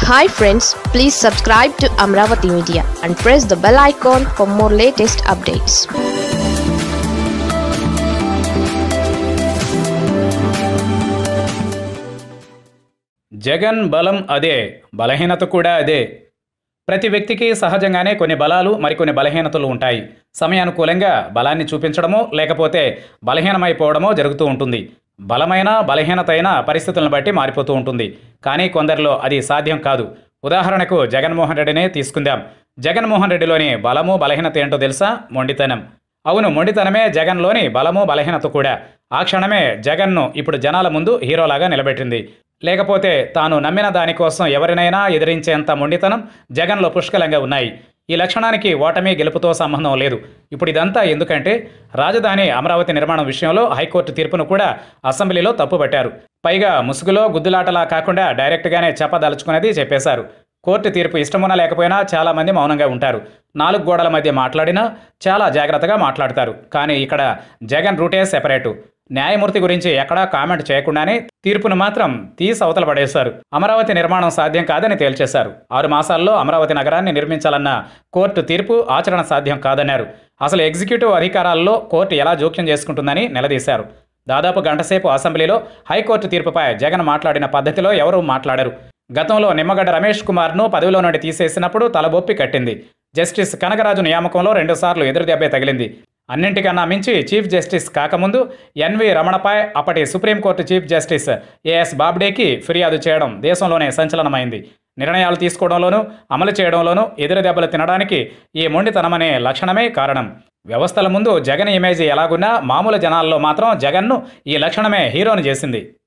hi friends please subscribe to Amaravati media and press the bell icon for more latest updates Jagan బలం అదే బలహీనత కూడా అదే ప్రతి వ్యక్తికి సహజంగానే కొన్ని బలాలు మరికొన్ని బలహీనతలు ఉంటాయి సమయానుకూలంగా బలాన్ని చూపించడమో లేకపోతే బలహీనమైపోవడమో జరుగుతూ ఉంటుంది బలమైన బలహీనత అయిన పరిస్థితులను బట్టి మారిపోతూ ఉంటుంది కానీ కొందరిలో అది సాధ్యం కాదు ఉదాహరణకు జగన్మోహన్ రెడ్డినే తీసుకుందాం జగన్మోహన్ రెడ్డిలోని బలము బలహీనత ఏంటో తెలుసా మొండితనం అవును మొండితనమే జగన్లోని బలము బలహీనత కూడా ఆ క్షణమే జగన్ను ఇప్పుడు జనాల ముందు హీరోలాగా నిలబెట్టింది లేకపోతే తాను నమ్మిన దానికోసం ఎవరినైనా ఎదిరించేంత మొండితనం జగన్లో పుష్కలంగా ఉన్నాయి ఈ లక్షణానికి ఓటమి గెలుపుతో సంబంధం లేదు ఇప్పుడు ఇదంతా ఎందుకంటే రాజధాని అమరావతి నిర్మాణం విషయంలో హైకోర్టు తీర్పును కూడా అసెంబ్లీలో తప్పుపట్టారు పైగా ముసుగులో గుద్దులాటలా కాకుండా డైరెక్ట్గానే చెప్పదలుచుకున్నది చెప్పేశారు కోర్టు తీర్పు ఇష్టమున్నా లేకపోయినా చాలామంది మౌనంగా ఉంటారు నాలుగు గోడల మధ్య మాట్లాడినా చాలా జాగ్రత్తగా మాట్లాడతారు కానీ ఇక్కడ జగన్ రూటే సెపరేటు న్యాయమూర్తి గురించి ఎక్కడా కామెంట్ చేయకుండానే తీర్పును మాత్రం తీసి అవతల పడేశారు అమరావతి నిర్మాణం సాధ్యం కాదని తేల్చేశారు ఆరు మాసాల్లో అమరావతి నగరాన్ని నిర్మించాలన్న కోర్టు తీర్పు ఆచరణ సాధ్యం కాదన్నారు అసలు ఎగ్జిక్యూటివ్ అధికారాల్లో కోర్టు ఎలా జోక్యం చేసుకుంటుందని నిలదీశారు దాదాపు గంటసేపు అసెంబ్లీలో హైకోర్టు తీర్పుపై జగన్ మాట్లాడిన పద్ధతిలో ఎవరూ మాట్లాడరు గతంలో నిమ్మగడ్డ రమేష్ కుమార్ను పదవిలో నుండి తీసేసినప్పుడు తలబొప్పి కట్టింది జస్టిస్ కనకరాజు నియామకంలో రెండుసార్లు ఎదురుదెబ్బే తగిలింది అన్నింటికన్నా మించి చీఫ్ జస్టిస్ కాకముందు ఎన్వి రమణపై అప్పటి సుప్రీంకోర్టు చీఫ్ జస్టిస్ ఏఎస్ బాబ్డేకి ఫిర్యాదు చేయడం దేశంలోనే సంచలనమైంది నిర్ణయాలు తీసుకోవడంలోనూ అమలు చేయడంలోనూ ఎదురు దెబ్బలు తినడానికి ఈ మొండితనమనే లక్షణమే కారణం వ్యవస్థల ముందు జగన్ ఇమేజ్ ఎలాగున్నా మామూలు జనాల్లో మాత్రం జగన్ను ఈ లక్షణమే హీరోని చేసింది